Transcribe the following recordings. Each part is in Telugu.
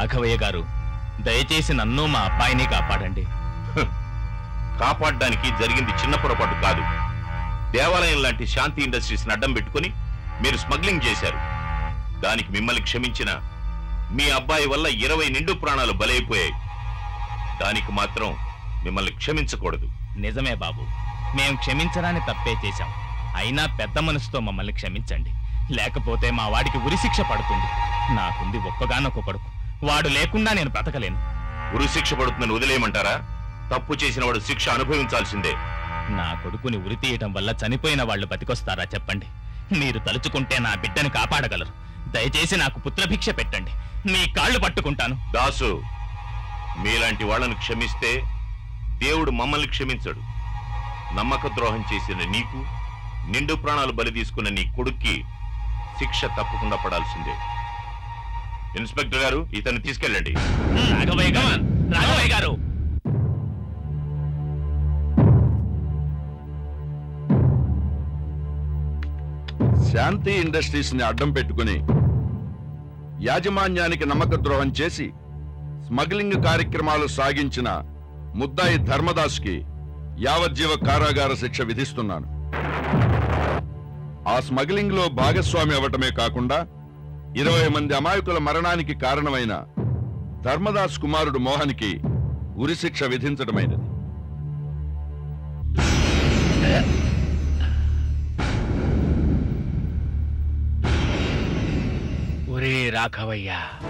రాఘవయ్య గారు దయచేసి నన్ను మా అబ్బాయిని కాపాడండి కాపాడడానికి జరిగింది చిన్న పొరపాటు కాదు దేవాలయం లాంటి శాంతి ఇండస్ట్రీస్ అడ్డం పెట్టుకుని మీరు స్మగ్లింగ్ చేశారు దానికి మిమ్మల్ని క్షమించిన మీ అబ్బాయి వల్ల ఇరవై నిండు ప్రాణాలు బలైపోయాయి దానికి మాత్రం మిమ్మల్ని క్షమించకూడదు నిజమే బాబు మేం క్షమించరాని తప్పే చేశాం అయినా పెద్ద మనసుతో మమ్మల్ని క్షమించండి లేకపోతే మా వాడికి ఉరిశిక్ష పడుతుంది నాకుంది ఒక్కగానొక్క కొడుకు వాడు లేకుండా నేను బ్రతకలేను ఉరిశిక్ష పడుతుందని వదిలేయమంటారా తప్పు చేసిన వాడు శిక్ష అనుభవించాల్సిందే నా కొడుకుని ఉరి తీయటం వల్ల చనిపోయిన వాళ్ళు బతికొస్తారా చెప్పండి మీరు తలుచుకుంటే నా బిడ్డని కాపాడగలరు దయచేసి నాకు పుత్రభిక్ష పెట్టండి మీ కాళ్ళు పట్టుకుంటాను దాసు మీలాంటి వాళ్ళను క్షమిస్తే దేవుడు మమ్మల్ని క్షమించడు నమ్మక ద్రోహం చేసిన నీకు నిండు ప్రాణాలు బలి తీసుకున్న నీ కొడుక్కి శిక్ష తప్పకుండా పడాల్సిందే ఇన్స్పెక్టర్ గారు ఇతన్ని తీసుకెళ్ళండి రాఘవయ్య గారు రాఘవయ్య గారు శాంతి ఇండస్ట్రీస్ ని అడ్డం పెట్టుకుని యాజమాన్యానికి నమ్మక ద్రోహం చేసి స్మగ్లింగ్ కార్యక్రమాలు సాగించిన ముద్దాయి ధర్మదాస్కి యావజ్జీవ కారాగార శిక్ష విధిస్తున్నాను ఆ స్మగ్లింగ్ లో భాగస్వామి అవ్వటమే కాకుండా ఇరవై మంది అమాయకుల మరణానికి కారణమైన ధర్మదాస్ కుమారుడు మోహన్కి ఉరిశిక్ష విధించడమైనది ఒరే రాఘవయ్య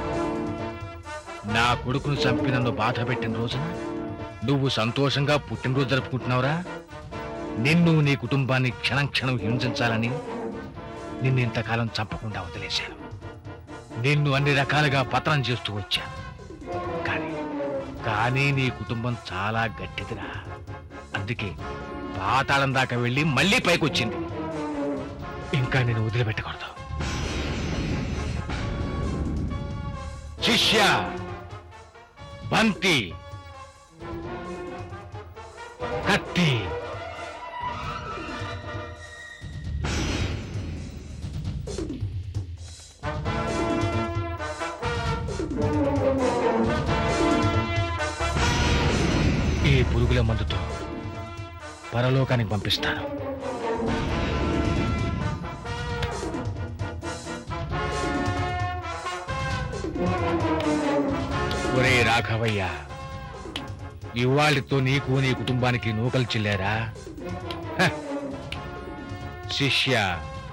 నా కొడుకును చంపి నన్ను బాధ పెట్టిన రోజున నువ్వు సంతోషంగా పుట్టినరోజు జరుపుకుంటున్నావురా నిన్ను నీ కుటుంబాన్ని క్షణం క్షణం హింసించాలని నిన్ను ఇంతకాలం చంపకుండా వదిలేశాను నిన్ను అన్ని రకాలుగా పతనం చేస్తూ వచ్చాను కానీ కానీ నీ కుటుంబం చాలా గట్టిదిరా అందుకే పాతాళం దాకా వెళ్ళి మళ్ళీ పైకొచ్చింది ఇంకా నేను వదిలిపెట్టకూడదు శిష్య బంతి కత్తి ఈ పురుగుల మందుతో పరలోకానికి పంపిస్తాను ఒరే రాఘవయ్య ఇవాళతో నీకు నీ కుటుంబానికి నూకలు చిల్లారా హ. శిష్య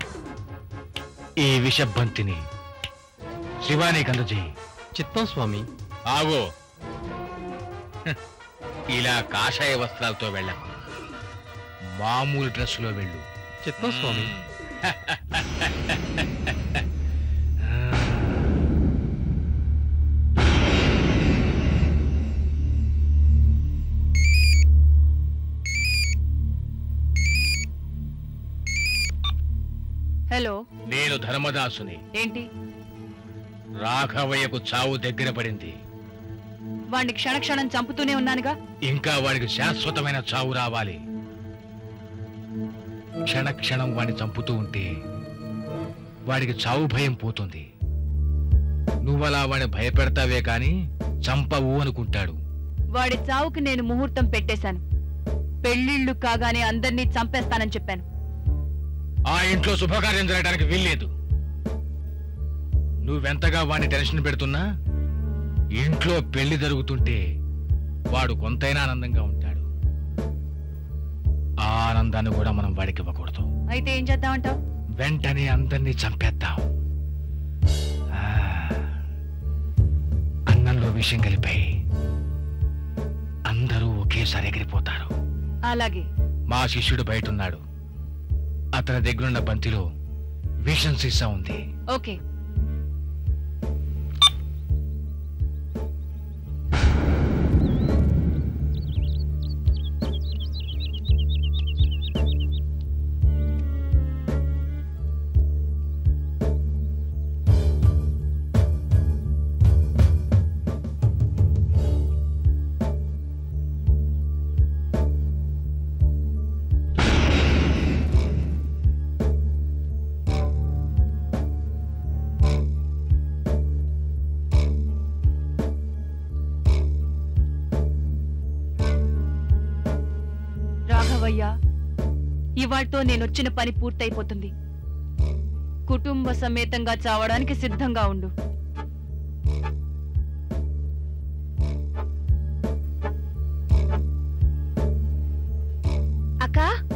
ఈ విషబంతిని శివానికి అందజేయి చిత్తం స్వామి ఆగో హ. ఇలా కాషాయ వస్త్రాలతో వెళ్ళకు మామూలు డ్రెస్సులో వెళ్ళు చిత్తం స్వామి హలో నేను ధర్మదాసుని ఏంటి రాఘవయ్యకు చావు దగ్గర పడింది వాణ్ణి క్షణక్షణం చంపుతూనే ఉన్నానుగా ఇంకా వాడికి శాశ్వతమైన చావు రావాలి క్షణ క్షణం వాడిని చంపుతూ ఉంటే వాడికి చావు భయం పోతుంది నువ్వలా వాడిని భయపెడతావే కాని చంపవు అనుకుంటాడు వాడి చావుకి నేను ముహూర్తం పెట్టేశాను పెళ్లిళ్ళు కాగానే అందర్నీ చంపేస్తానని చెప్పాను ఆ ఇంట్లో శుభకార్యం జరగడానికి వీల్లేదు నువ్వెంతగా వాడిని టెన్షన్ పెడుతున్నా ఇంట్లో పెళ్లి జరుగుతుంటే వాడు కొంతైనా ఆనందంగా ఉంటాడు ఆ ఆనందాన్ని కూడా మనం వాడికి ఇవ్వకూడదు అయితే ఏం చేద్దామంటావు వెంటనే అందరినీ చంపేద్దాం ఆ, అన్నంలో విషయం కలిపాయి అందరూ ఒకేసారి ఎగిరిపోతారు అలాగే మా శిష్యుడు బయటున్నాడు అతని దగ్గరున్న బంతిలో విషం సీసా ఉంది ఓకే రాఘవయ్య ఇవాళ్తో నేనొచ్చిన పని పూర్తయిపోతుంది కుటుంబ సమేతంగా చావడానికి సిద్ధంగా ఉండు అక్క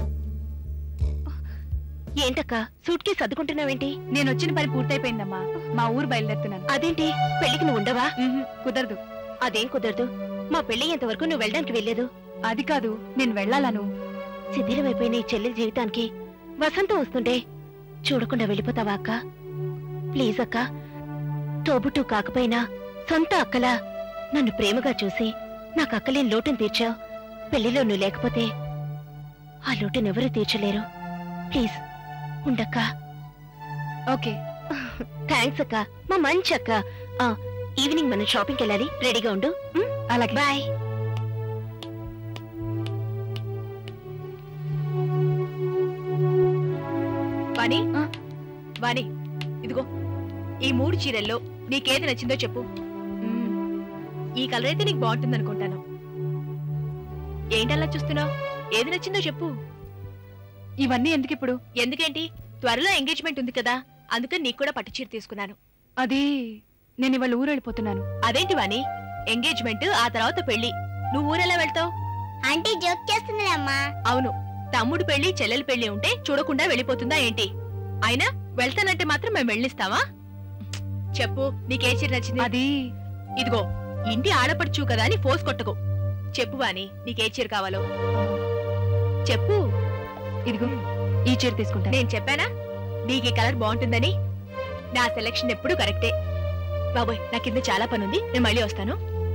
ఏంటక్క సూట్ కేసు సర్దుకుంటున్నావేంటి నేను వచ్చిన పని పూర్తయిపోయిందమ్మా మా ఊరు బయలుదేరుతున్నాను అదేంటి పెళ్లికి నువ్వు ఉండవా ఉహుం, కుదరదు అదేం కుదరదు మా పెళ్లి ఎంతవరకు నువ్వు వెళ్ళడానికి వెళ్ళలేదు అది కాదు నేను వెళ్ళాలను శిథిలమైపోయిన ఈ చెల్లెల జీవితానికి వసంతం వస్తుంటే చూడకుండా వెళ్ళిపోతావా అక్క ప్లీజ్ అక్క తోబుట్టు కాకపోయినా సొంత అక్కలా నన్ను ప్రేమగా చూసి నాకు అక్కలేని లోటును తీర్చావు పెళ్లిలో నువ్వు లేకపోతే ఆ లోటును ఎవరూ తీర్చలేరు ప్లీజ్ ఉండక్క ఓకే థ్యాంక్స్ అక్క మా మంచి అక్క ఆ, ఈవినింగ్ మనం షాపింగ్కి వెళ్ళాలి రెడీగా ఉండు ఉం? అలాగే బాయ్ వాణి ఆ? వాణి ఇదిగో ఈ మూడు చీరల్లో నీకేది నచ్చిందో చెప్పు మ్మ్. ఈ కలర్ అయితే నీకు బాగుంటుంది అనుకుంటాను ఏంటలా చూస్తున్నావు ఏది నచ్చిందో చెప్పు ఇవన్నీ ఎందుకు ఇప్పుడు ఎందుకేంటి త్వరలో ఎంగేజ్మెంట్ ఉంది కదా అందుకని నీకు కూడా పట్టు చీర తీసుకున్నాను అది నేను ఇవాళ ఊరు వెళ్ళిపోతున్నాను అదేంటి వాణి ఎంగేజ్మెంట్ ఆ తర్వాత పెళ్లి నువ్వు ఊరెలా వెళ్తావు ఆంటీ జోక్ చేస్తుందిలేమ్మా అవును తమ్ముడు పెళ్లి చెల్లెలి పెళ్లి ఉంటే చూడకుండా వెళ్ళిపోతుందా ఏంటి అయినా వెళ్తానంటే మాత్రం మేము వెళ్ళిస్తావా చెప్పు నీకే చీర నచ్చింది అది ఇదిగో ఇంటి ఆడపడుచు కదా అని ఫోర్స్ కొట్టకు చెప్పు వాణి నీకే చీర కావాలో చెప్పు ఇదిగో ఈ చీర తీసుకుంటా నేను చెప్పానా నీకు ఈ కలర్ బాగుంటుందని నా సెలెక్షన్ ఎప్పుడు కరెక్టే బాబోయ్ నా కింద చాలా పని ఉంది నేను మళ్ళీ వస్తాను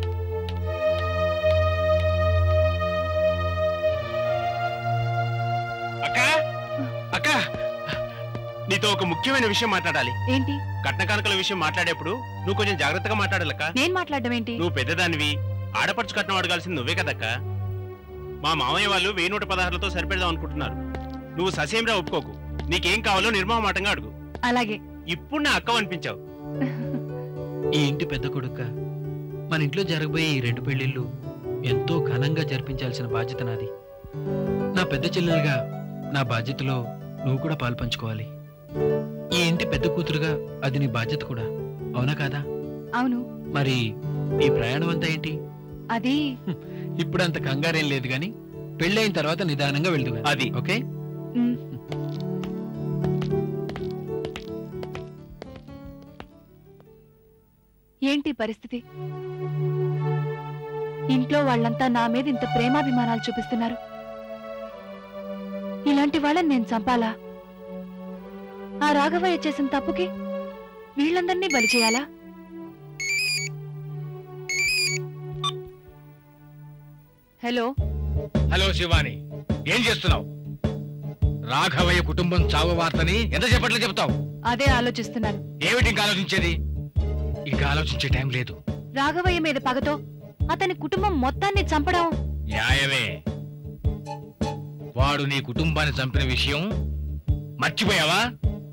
అక్క అక్క నీతో ఒక ముఖ్యమైన విషయం మాట్లాడాలి ఏంటి కట్న కానుకల విషయం మాట్లాడేప్పుడు నువ్వు కొంచెం జాగ్రత్తగా మాట్లాడాలక్క నేను మాట్లాడడం ఏంటి నువ్వు పెద్దదానివి ఆడపడుచు కట్నం అడగాల్సింది నువ్వే కదక్క మా మామయ్య వాళ్ళు వెయ్యి నూట పదహారులతో సరిపెడదాం అనుకుంటున్నారు నువ్వు ససేమిరా ఒప్పుకోకు నీకేం కావాలో నిర్మమాటంగా అడుగు అలాగే ఇప్పుడు నా అక్క అనిపించావు ఈ ఇంటి పెద్ద కొడుక మన ఇంట్లో జరగబోయే ఈ రెండు పెళ్లిళ్ళు ఎంతో ఘనంగా జరిపించాల్సిన బాధ్యత నాది నా పెద్ద చెల్లెలుగా నా బాధ్యతలో నువ్వు కూడా పాలు పంచుకోవాలి ఈ ఇంటి పెద్ద కూతురుగా అది నీ బాధ్యత కూడా అవునా కాదా అవును మరి ఈ ప్రయాణం అంతా ఏంటి అది ఇప్పుడు అంత కంగారేం లేదు గాని పెళ్ళైన తర్వాత నిదానంగా వెళ్దు అది ఓకే మ్, ఏంటి పరిస్థితి ఇంట్లో వాళ్ళంతా నా మీద ఇంత ప్రేమాభిమానాలు చూపిస్తున్నారు ఇలాంటి వాళ్ళని నేను చంపాలా ఆ రాఘవయ్య చేసిన తప్పుకి వీళ్ళందరినీ బలి చేయాలా హలో హలో శివాని ఏం చేస్తున్నావు రాఘవయ్య కుటుంబం చావు వార్తని ఎంత చెప్పట్లో చెప్తావు అదే ఆలోచిస్తున్నాను ఏమిటి ఇంకా ఆలోచించేది ఇంకా ఆలోచించే టైం లేదు రాఘవయ్య మీద పగతో అతని కుటుంబం మొత్తాన్ని చంపడం న్యాయమే వాడు నీ కుటుంబాన్ని చంపిన విషయం మర్చిపోయావా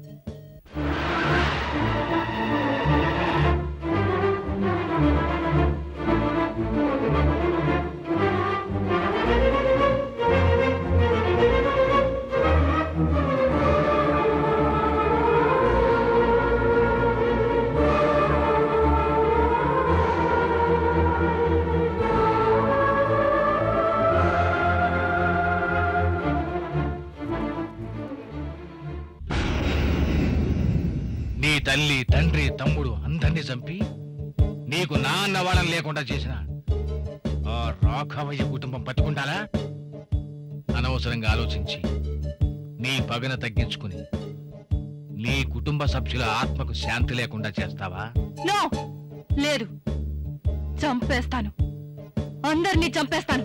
నీ తల్లి తండ్రి తమ్ముడు అందరినీ చంపి నీకు నాన్న వాళ్ళని లేకుండా చేసిన ఆ రాఘవయ్య కుటుంబం పట్టుకుంటారా అనవసరంగా ఆలోచించి నీ పగన తగ్గించుకుని నీ కుటుంబ సభ్యుల ఆత్మకు శాంతి లేకుండా చేస్తావా నో లేదు చంపేస్తాను అందరినీ చంపేస్తాను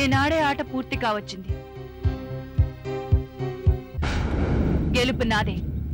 నేనాడే ఆట పూర్తి కావచ్చింది గెలుపు నాదే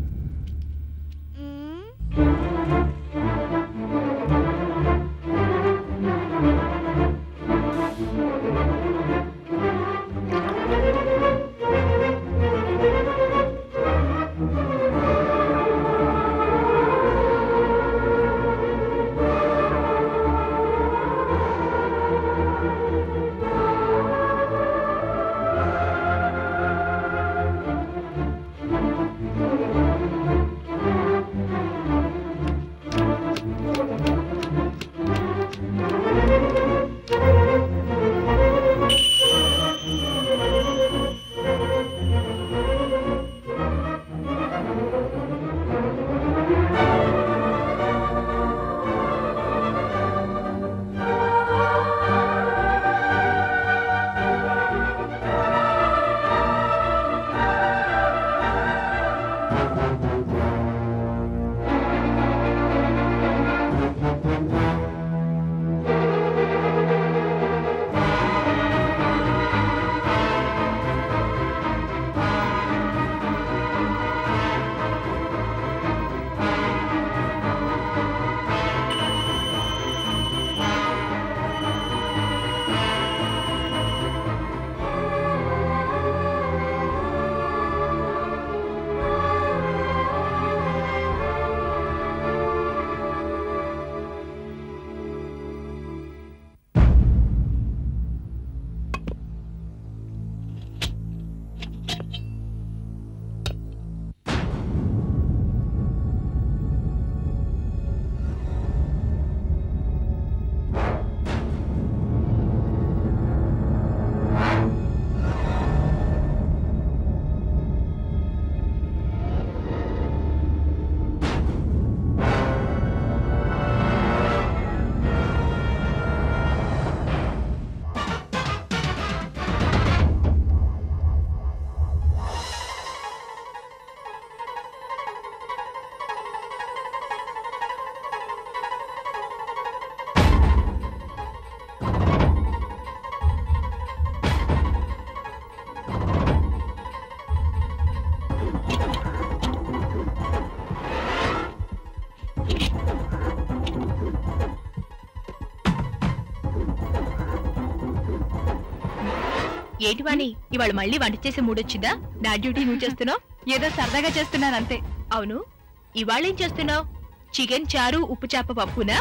ఏంటి వాణి ఇవాళ మళ్ళీ వంట చేసే మూడొచ్చిందా నా డ్యూటీ నువ్వు చేస్తున్నావు ఏదో సరదాగా చేస్తున్నాను అంతే అవును ఇవాళ ఏం చేస్తున్నావు చికెన్ చారు ఉప్పు చేప పప్పునా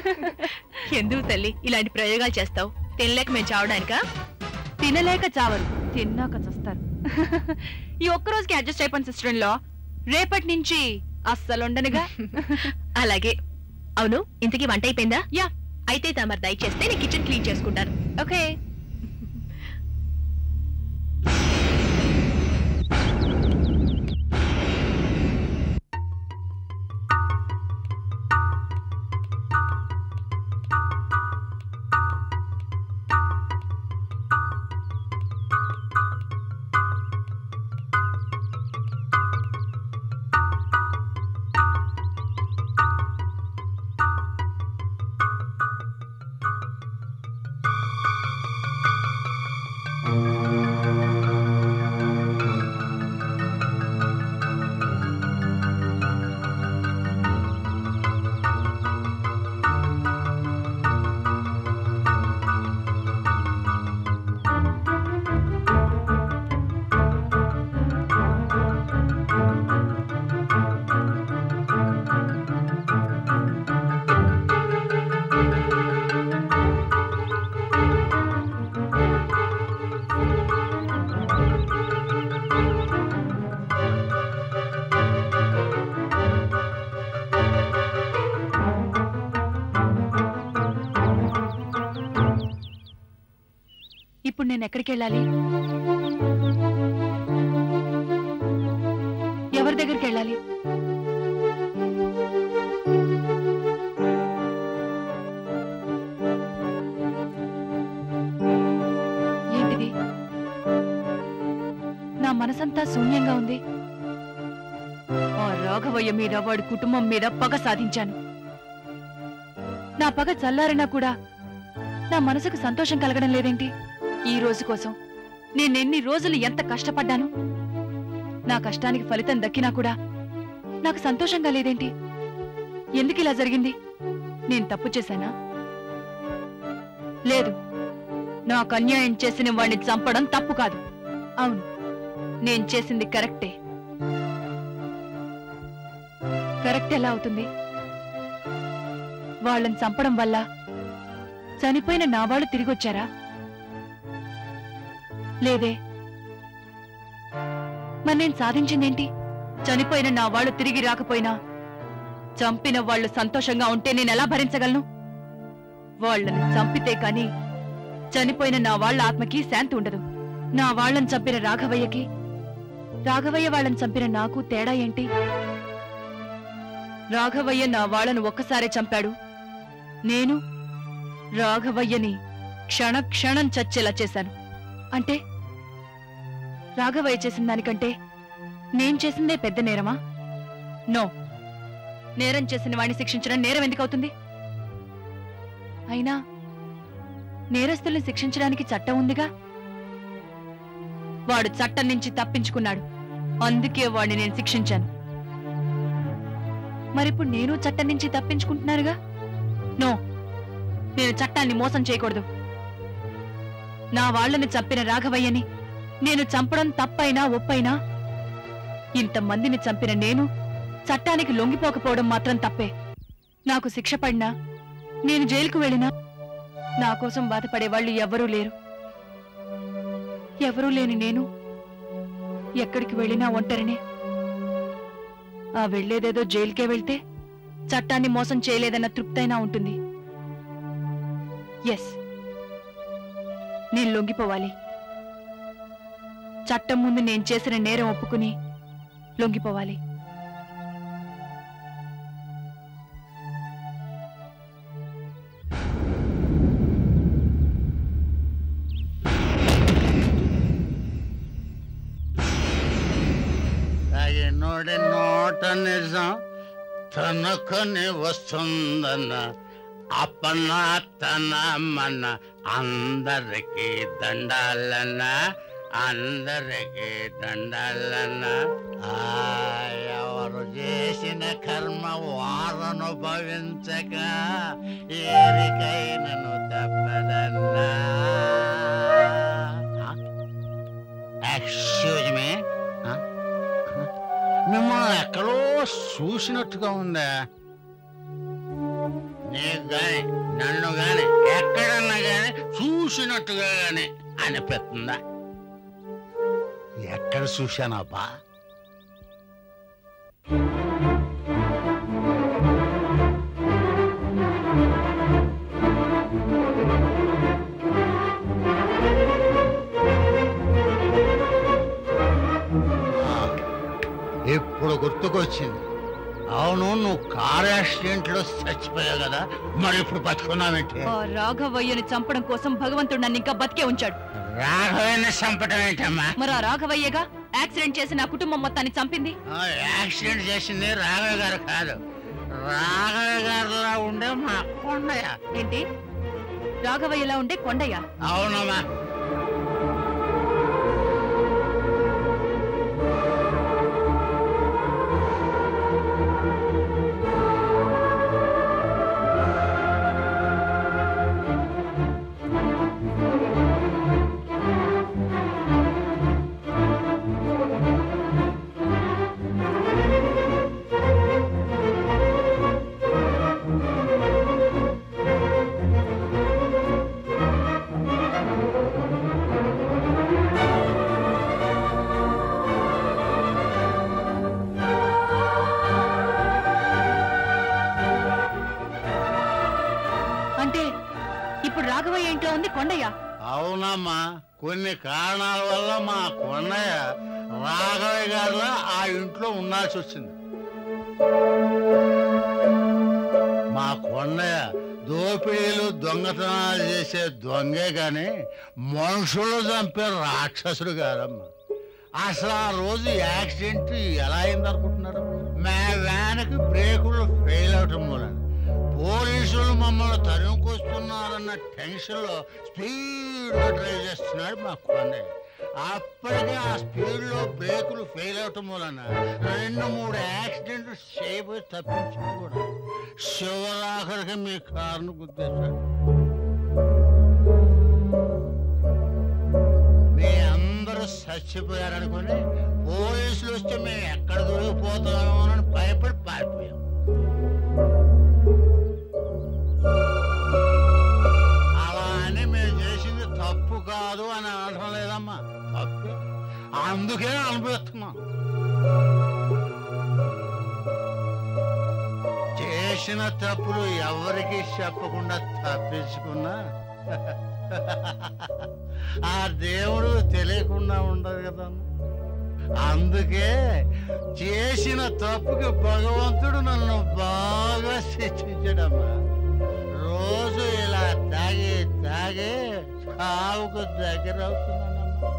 ఎందుకు తల్లి ఇలాంటి ప్రయోగాలు చేస్తావు తినలేక మేము చావడానికా తినలేక చావరు తిన్నాక చస్తారు ఈ ఒక్క రోజుకి అడ్జస్ట్ అయిపోయిన సిస్టర్ లో రేపటి నుంచి అస్సలు ఉండనుగా అలాగే అవును ఇంతకీ వంట అయిపోయిందా యా అయితే తమరు దయచేస్తే నేను కిచెన్ క్లీన్ చేసుకుంటాను ఓకే ఇప్పుడు నేను ఎక్కడికి వెళ్ళాలి ఎవరి దగ్గరికి వెళ్ళాలి ఏంటిది నా మనసంతా శూన్యంగా ఉంది ఆ రాఘవయ్య మీద వాడి కుటుంబం మీద పగ సాధించాను నా పగ చల్లారినా కూడా నా మనసుకు సంతోషం కలగడం లేదేంటి ఈ రోజు కోసం నేనెన్ని రోజులు ఎంత కష్టపడ్డాను నా కష్టానికి ఫలితం దక్కినా కూడా నాకు సంతోషంగా లేదేంటి ఎందుకు ఇలా జరిగింది నేను తప్పు చేశానా లేదు నాకు అన్యాయం చేసిన వాడిని చంపడం తప్పు కాదు అవును నేను చేసింది కరెక్టే కరెక్ట్ ఎలా అవుతుంది వాళ్ళని చంపడం వల్ల చనిపోయిన నా వాళ్ళు తిరిగొచ్చారా లేదే మరి నేను సాధించిందేంటి చనిపోయిన నా వాళ్ళు తిరిగి రాకపోయినా చంపిన వాళ్ళు సంతోషంగా ఉంటే నేను ఎలా భరించగలను వాళ్ళని చంపితే కాని చనిపోయిన నా వాళ్ళ ఆత్మకి శాంతి ఉండదు నా వాళ్ళని చంపిన రాఘవయ్యకి రాఘవయ్య వాళ్ళని చంపిన నాకు తేడా ఏంటి రాఘవయ్య నా వాళ్ళను ఒక్కసారే చంపాడు నేను రాఘవయ్యని క్షణ క్షణం చచ్చేలా చేశాను అంటే రాఘవయ్య చేసిన దానికంటే నేను చేసిందే పెద్ద నేరమా నో నేరం చేసిన వాడిని శిక్షించడం నేరం ఎందుకు అవుతుంది అయినా నేరస్తుల్ని శిక్షించడానికి చట్టం ఉందిగా వాడు చట్టం నుంచి తప్పించుకున్నాడు అందుకే వాడిని నేను శిక్షించాను మరిప్పుడు నేను చట్టం నుంచి తప్పించుకుంటున్నానుగా నో నేను చట్టాన్ని మోసం చేయకూడదు నా వాళ్ళని చంపిన రాఘవయ్యని నేను చంపడం తప్పైనా ఒప్పైనా ఇంతమందిని చంపిన నేను చట్టానికి లొంగిపోకపోవడం మాత్రం తప్పే నాకు శిక్ష పడినా నేను జైలుకు వెళ్ళినా నా కోసం బాధపడే వాళ్ళు ఎవ్వరూ లేరు ఎవరూ లేని నేను ఎక్కడికి వెళ్ళినా ఒంటరినే ఆ వెళ్లేదేదో జైలుకే వెళ్తే చట్టాన్ని మోసం చేయలేదన్న తృప్తైనా ఉంటుంది ఎస్ నేను లొంగిపోవాలి చట్టం ముందు నేను చేసిన నేరం ఒప్పుకుని లొంగిపోవాలి తాగినోడి నోట నిజం తనుకొని వస్తుందన్న అప్పన తన మన అందరికీ దండాలన్న అందరికీ దండాలన్న ఆ, ఎవరు చేసిన కర్మ వారను భవించక ఏరికైనను తప్పదన్నా ఎక్స్క్యూజ్ మీ మిమ్మల్ని ఎక్కడో చూసినట్టుగా ఉందా నీకు గాని నన్ను గాని ఎక్కడన్నా గాని చూసినట్టుగా గాని అనిపిస్తుందా ఎక్కడ చూశానబ్బా ఆ, ఇప్పుడు గుర్తుకొచ్చింది అవును నువ్వు కార్ యాక్సిడెంట్ లో చచ్చిపోయావు కదా మరి ఇప్పుడు బతుకున్నావేంటి ఆ రాఘవయ్యని చంపడం కోసం భగవంతుడు నన్ను ఇంకా బతికే ఉంచాడు రాఘవేణ చంపటం ఏంటమ్మా మరి ఆ రాఘవయ్యగా యాక్సిడెంట్ చేసి నా కుటుంబం మొత్తాన్ని చంపింది ఆ, యాక్సిడెంట్ చేసింది రాఘవ గారు కాదు రాఘవ గారిలా ఉండే మా కొండయ్య ఏంటి రాఘవయ్యలా ఉండే కొండయ్య అవునమ్మా అంటే ఇప్పుడు రాఘవయ్య ఇంట్లో ఉంది కొండయ్య అవునమ్మా కొన్ని కారణాల వల్ల మా కొండయ్య రాఘవయ్య గారిలా ఆ ఇంట్లో ఉండాల్సి వచ్చింది మా కొండయ్య దోపిడీలు దొంగతనాలు చేసే దొంగే గాని మనుషులు చంపే రాక్షసుడు కాదమ్మా అసలు ఆ రోజు యాక్సిడెంట్ ఎలా అయింది అనుకుంటున్నారు మా వ్యాన్కి బ్రేకులు ఫెయిల్ అవటం మూలంగా పోలీసులు మమ్మల్ని తరుముకొస్తున్నారన్న టెన్షన్లో స్పీడ్గా డ్రైవ్ చేస్తున్నాడు మా కొండే అప్పటికే ఆ స్పీడ్లో బ్రేకులు ఫెయిల్ అవటం వలన రెండు మూడు యాక్సిడెంట్లు చేయబోయి తప్పించుకుని కూడా శివరాఖరికి మీ కారును గుద్దేశాడు మీ అందరూ చచ్చిపోయారనుకుని పోలీసులు వస్తే మేము ఎక్కడ దొరికిపోతామో అని భయపడి పారిపోయాం అలా అని మేము చేసింది తప్పు కాదు అని అనడం లేదమ్మా తప్పే అందుకే అనుభవిస్తున్నాం చేసిన తప్పులు ఎవరికి చెప్పకుండా తప్పించుకున్నా ఆ దేవుడు తెలియకుండా ఉండదు కదా అందుకే చేసిన తప్పుకి భగవంతుడు నన్ను బాగా శిక్షించాడమ్మా రోజు ఇలా తాగి తాగి చావుకు దగ్గర అవుతున్నానమ్మా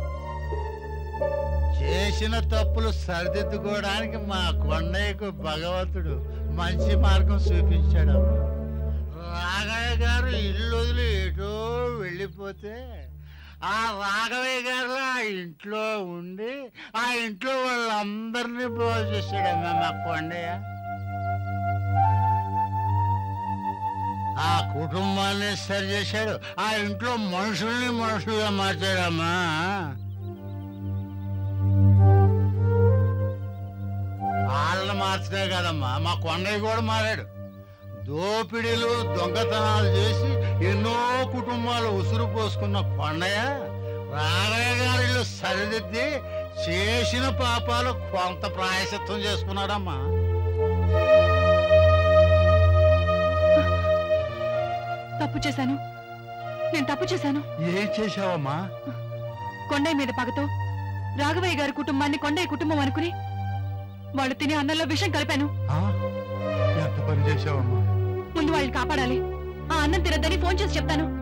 చేసిన తప్పులు సరిదిద్దుకోవడానికి మా కొండయ్యకు భగవంతుడు మంచి మార్గం చూపించాడమ్మా రాఘయ్య గారు ఇల్లు వదిలి ఎటో వెళ్ళిపోతే ఆ రాఘవయ్య గారు ఆ ఇంట్లో ఉండి ఆ ఇంట్లో వాళ్ళందరినీ బాగు చేశాడమ్మా మా కొండయ్య ఆ కుటుంబాన్ని సరి చేశాడు ఆ ఇంట్లో మనుషుల్ని మనుషులుగా మార్చాడమ్మా వాళ్ళని మార్చడే కదమ్మా మా కొండయ్య కూడా మారాడు దోపిడీలు దొంగతనాలు చేసి ఎన్నో కుటుంబాలు ఉసురు పోసుకున్న కొండయ్య రాఘయ్య గారిలో సరిదిద్ది చేసిన పాపాలు కొంత ప్రాయశత్వం చేసుకున్నాడమ్మా తప్పు చేశాను నేను తప్పు చేశాను ఏం చేశావమ్మా కొండయ్య మీద పగతో రాఘవయ్య గారి కుటుంబాన్ని కొండయ్య కుటుంబం అనుకుని వాళ్ళు తినే అన్నంలో విషం కలిపాను ఆ? ఎంత పని చేశావమ్మా ముందు వాళ్ళని కాపాడాలి ఆ అన్నం తినద్దని ఫోన్ చేసి చెప్తాను